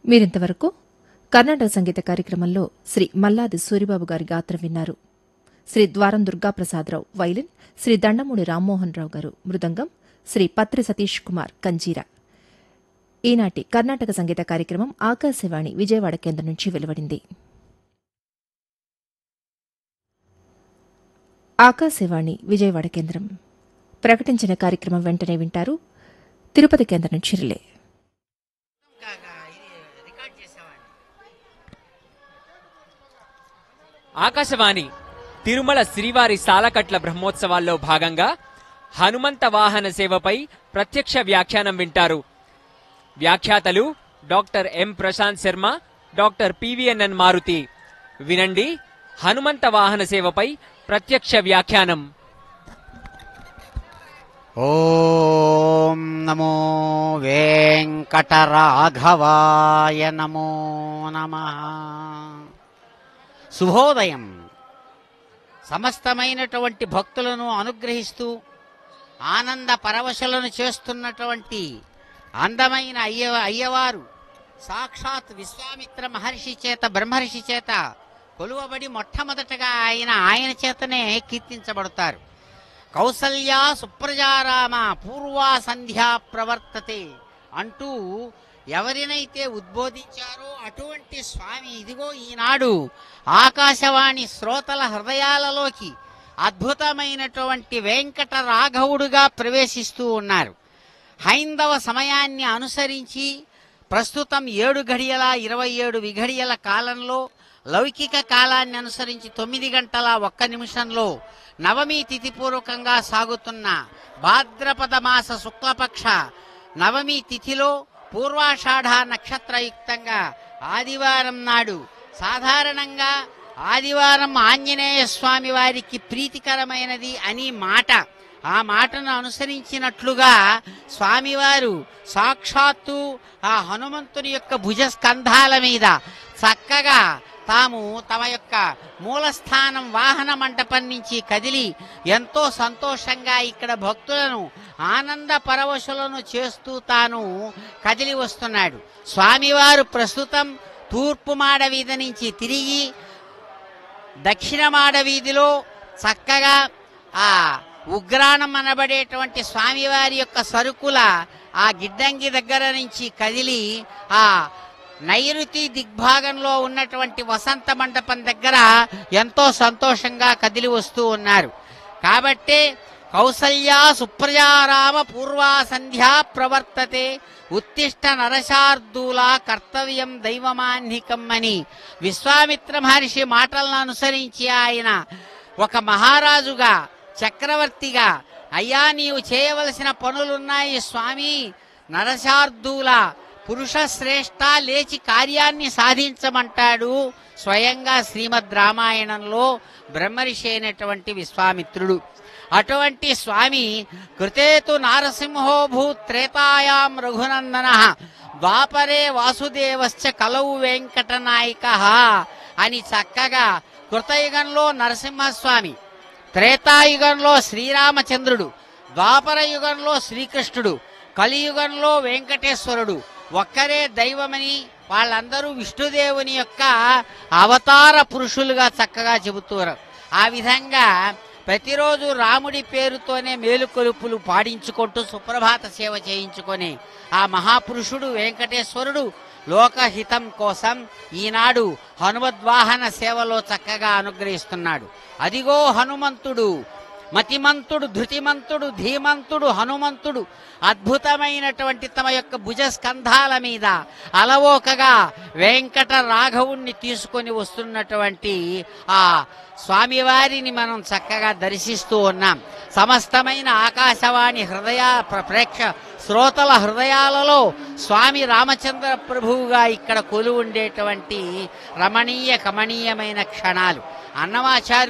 మీరింతవరకు కర్ణాటక సంగీత కార్యక్రమంలో శ్రీ మల్లాది సూరిబాబు గారి గాత్రం విన్నారు శ్రీ ద్వారం దుర్గాప్రసాదరావు వైలిన్ శ్రీ దండమూడి రామ్మోహన్ రావు గారు మృదంగం శ్రీ పత్రి సతీష్ కుమార్ కంజీరా ఈనాటి కర్ణాటక సంగీత కార్యక్రమం ఆకాశవాణి విజయవాడ కేంద్రం నుంచి వెలువడింది ఆకాశవాణి విజయవాడ కేంద్రం ప్రకటించిన కార్యక్రమం వెంటనే వింటారు తిరుపతి కేంద్రం నుంచి రిలే కాగా ఇది రికార్డ్ చేసేవాడిని ఆకాశవాణి తిరుమల శ్రీవారి సాలకట్ల బ్రహ్మోత్సవాల్లో భాగంగా హనుమంత వాహన సేవపై ప్రత్యక్ష వ్యాఖ్యానం వింటారు వ్యాఖ్యాతలు doctor M Prashanth Sharma doctor PVNN Maruthi వినండి హనుమంత వాహన సేవపై ప్రత్యక్ష వ్యాఖ్యానం ఓం నమో వెంకటరాఘవాయ నమో నమ శుభోదయం సమస్తమైనటువంటి భక్తులను అనుగ్రహిస్తూ ఆనంద పరవశలను చేస్తున్నటువంటి అందమైన అయ్య అయ్యవారు సాక్షాత్ విశ్వామిత్ర మహర్షి చేత బ్రహ్మర్షి చేత కొలువబడి మొట్టమొదటగా ఆయన ఆయన చేతనే కీర్తించబడతారు కౌసల్యా సుప్రజారామ పూర్వా సంధ్యా ప్రవర్తతే అంటూ ఎవరినైతే ఉద్బోధించారో అటువంటి స్వామి ఇదిగో ఈనాడు ఆకాశవాణి శ్రోతల హృదయాలలోకి అద్భుతమైనటువంటి వెంకట రాఘవుడుగా ప్రవేశిస్తూ ఉన్నారు హైందవ సమయాన్ని అనుసరించి ప్రస్తుతం ఏడు గడియల ఇరవై ఏడు విఘడియల కాలంలో లౌకిక కాలాన్ని అనుసరించి తొమ్మిది గంటల ఒక్క నిమిషంలో నవమి తిథిపూర్వకంగా సాగుతున్న భాద్రపద మాస శుక్లపక్ష నవమి తిథిలో పూర్వాషాఢ నక్షత్రయుక్తంగా ఆదివారం నాడు సాధారణంగా ఆదివారం ఆంజనేయ స్వామి వారికి ప్రీతికరమైనది అని మాట ఆ మాటను అనుసరించినట్లుగా స్వామివారు సాక్షాత్తు ఆ హనుమంతుని యొక్క భుజస్కంధాల మీద చక్కగా తాము తమ యొక్క మూలస్థానం వాహన మంటపం నుంచి కదిలి ఎంతో సంతోషంగా ఇక్కడ భక్తులను ఆనంద పరవశులను చేస్తూ తాను కదిలి వస్తున్నాడు స్వామివారు ప్రస్తుతం తూర్పు మాడ వీధి నుంచి తిరిగి దక్షిణ మాడ వీధిలో చక్కగా ఆ ఉగ్రాణం అనబడేటువంటి స్వామివారి యొక్క సరుకుల ఆ గిడ్డంగి దగ్గర నుంచి కదిలి ఆ నైరుతి దిగ్భాగంలో ఉన్నటువంటి వసంత మండపం దగ్గర ఎంతో సంతోషంగా కదిలి వస్తూ ఉన్నారు కాబట్టే కౌసల్యా సుప్రజారామ పూర్వా సంధ్యా ప్రవర్తతే ఉత్తిష్ట నరశార్దూల కర్తవ్యం దైవమాన్నికం అని విశ్వామిత్ర మహర్షి మాటలను అనుసరించి ఆయన ఒక మహారాజుగా చక్రవర్తిగా అయ్యా నీవు చేయవలసిన పనులున్నాయి స్వామి నరశార్దూల పురుష శ్రేష్ఠ లేచి కార్యాన్ని సాధించమంటాడు స్వయంగా శ్రీమద్ రామాయణంలో బ్రహ్మర్షి అయినటువంటి విశ్వామిత్రుడు అటువంటి స్వామి కృతేతు నారసింహో భూ త్రేతాయాం రఘునందన ద్వాపరే వాసుదేవశ్చ కలవు వెంకటనాయక అని చక్కగా కృతయుగంలో నరసింహస్వామి త్రేతాయుగంలో శ్రీరామచంద్రుడు ద్వాపర యుగంలో శ్రీకృష్ణుడు కలియుగంలో వెంకటేశ్వరుడు ఒక్కరే దైవమని వాళ్ళందరూ విష్ణుదేవుని యొక్క అవతార పురుషులుగా చక్కగా చెబుతున్నారు ఆ విధంగా ప్రతిరోజు రాముడి పేరుతోనే మేలుకొలుపులు పాడించుకుంటూ సుప్రభాత సేవ చేయించుకొని ఆ మహాపురుషుడు వెంకటేశ్వరుడు లోకహితం కోసం ఈనాడు హనుమద్వాహన సేవలో చక్కగా అనుగ్రహిస్తున్నాడు అదిగో హనుమంతుడు మతిమంతుడు ధృతిమంతుడు ధీమంతుడు హనుమంతుడు అద్భుతమైనటువంటి తమ యొక్క భుజస్కంధాల మీద అలవోకగా వెంకట రాఘవుణ్ణి తీసుకొని వస్తున్నటువంటి ఆ స్వామివారిని మనం చక్కగా దర్శిస్తూ ఉన్నాం సమస్తమైన ఆకాశవాణి హృదయ ప్ర- ప్రేక్ష శ్రోతల హృదయాలలో స్వామి రామచంద్ర ప్రభువుగా ఇక్కడ కొలు ఉండేటువంటి రమణీయ కమనీయమైన క్షణాలు అన్నమాచార్య